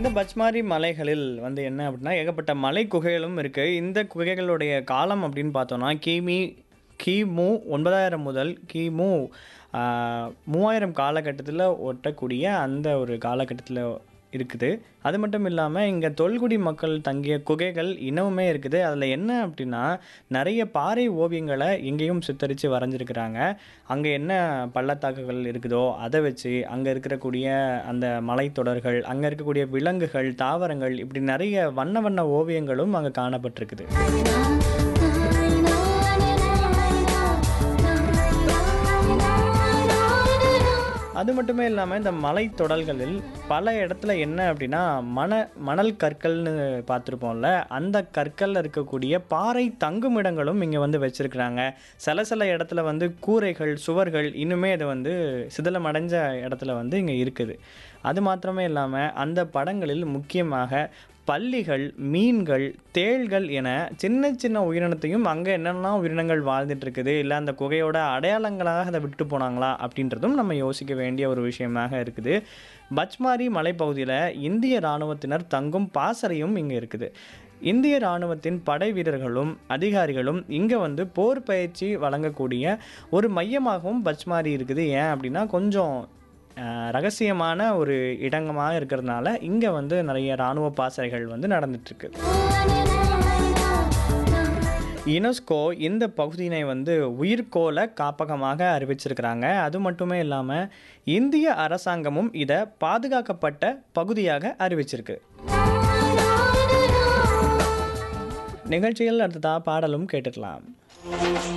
இந்த பச்மாரி மலைகளில் வந்து என்ன அப்படின்னா ஏகப்பட்ட மலை குகைகளும் இருக்குது இந்த குகைகளுடைய காலம் அப்படின்னு பார்த்தோன்னா கிமி கிமு ஒன்பதாயிரம் முதல் கிமு ஆஹ், மூவாயிரம் காலகட்டத்தில் ஒட்டக்கூடிய அந்த ஒரு காலகட்டத்தில் இருக்குது அது மட்டும் இல்லாமல் இங்கே தொல்குடி மக்கள் தங்கிய குகைகள் இன்னமுமே இருக்குது அதில் என்ன அப்படின்னா நிறைய பாறை ஓவியங்களை இங்கேயும் சித்தரித்து வரைஞ்சிருக்கிறாங்க அங்கே என்ன பள்ளத்தாக்குகள் இருக்குதோ அதை வச்சு அங்கே இருக்கக்கூடிய அந்த மலைத்தொடர்கள் அங்கே இருக்கக்கூடிய விலங்குகள் தாவரங்கள் இப்படி நிறைய வண்ண வண்ண ஓவியங்களும் அங்கே காணப்பட்டிருக்குது அது மட்டுமே இல்லாமல் இந்த மலைத்தொடல்களில் பல இடத்துல என்ன அப்படின்னா மண மணல் கற்கள்னு பார்த்துருப்போம்ல அந்த கற்களில் இருக்கக்கூடிய பாறை தங்குமிடங்களும் இங்கே வந்து வச்சுருக்குறாங்க சில சில இடத்துல வந்து கூரைகள் சுவர்கள் இன்னுமே அது வந்து சிதிலமடைஞ்ச இடத்துல வந்து இங்கே இருக்குது அது மாத்திரமே இல்லாமல் அந்த படங்களில் முக்கியமாக பல்லிகள் மீன்கள் தேள்கள் என சின்ன சின்ன உயிரினத்தையும் அங்கே என்னெல்லாம் உயிரினங்கள் வாழ்ந்துட்டு இருக்குது இல்லை அந்த குகையோட அடையாளங்களாக அதை விட்டு போனாங்களா அப்படின்றதும் நம்ம யோசிக்க வேண்டிய ஒரு விஷயமாக இருக்குது பச்மாரி மலைப்பகுதியில் இந்திய இராணுவத்தினர் தங்கும் பாசறையும் இங்கே இருக்குது இந்திய இராணுவத்தின் படை வீரர்களும் அதிகாரிகளும் இங்கே வந்து போர் பயிற்சி வழங்கக்கூடிய ஒரு மையமாகவும் பச்மாரி இருக்குது ஏன் அப்படின்னா கொஞ்சம் அஹ், ரகசியமான ஒரு இடங்கமாக இருக்கிறதுனால இங்கே வந்து நிறைய இராணுவ பாசறைகள் வந்து நடந்துட்டுருக்கு யுனெஸ்கோ இந்த பகுதியினை வந்து உயிர்கோள காப்பகமாக அறிவிச்சிருக்கிறாங்க அது மட்டுமே இல்லாமல் இந்திய அரசாங்கமும் இதை பாதுகாக்கப்பட்ட பகுதியாக அறிவிச்சிருக்கு நிகழ்ச்சிகள் அடுத்ததாக பாடலும் கேட்டுக்கலாம்